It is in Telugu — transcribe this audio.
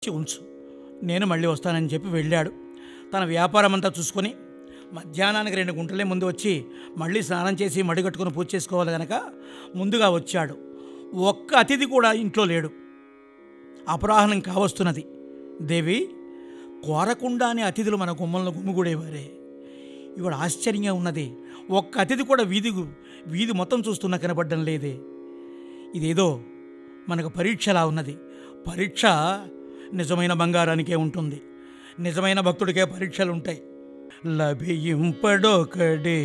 ఇచ్చి ఉంచు నేను మళ్ళీ వస్తానని చెప్పి వెళ్ళాడు తన వ్యాపారం అంతా చూసుకొని మధ్యాహ్నానికి రెండు గుంటలే ముందు వచ్చి మళ్ళీ స్నానం చేసి మడి కట్టుకుని పూజ చేసుకోవాలి కనుక ముందుగా వచ్చాడు ఒక్క అతిథి కూడా ఇంట్లో లేడు అపరాహ్నం కావస్తున్నది దేవి కోరకుండానే అతిథులు మన గుమ్మంలో గుమ్మిగూడేవారే ఇవాడు ఆశ్చర్యంగా ఉన్నది ఒక్క అతిథి కూడా వీధి వీధి మొత్తం చూస్తున్నా కనపడడం లేదే ఇదేదో మనకు పరీక్షలా ఉన్నది పరీక్ష నిజమైన బంగారానికే ఉంటుంది నిజమైన భక్తుడికే పరీక్షలు ఉంటాయి లభింపడొకడే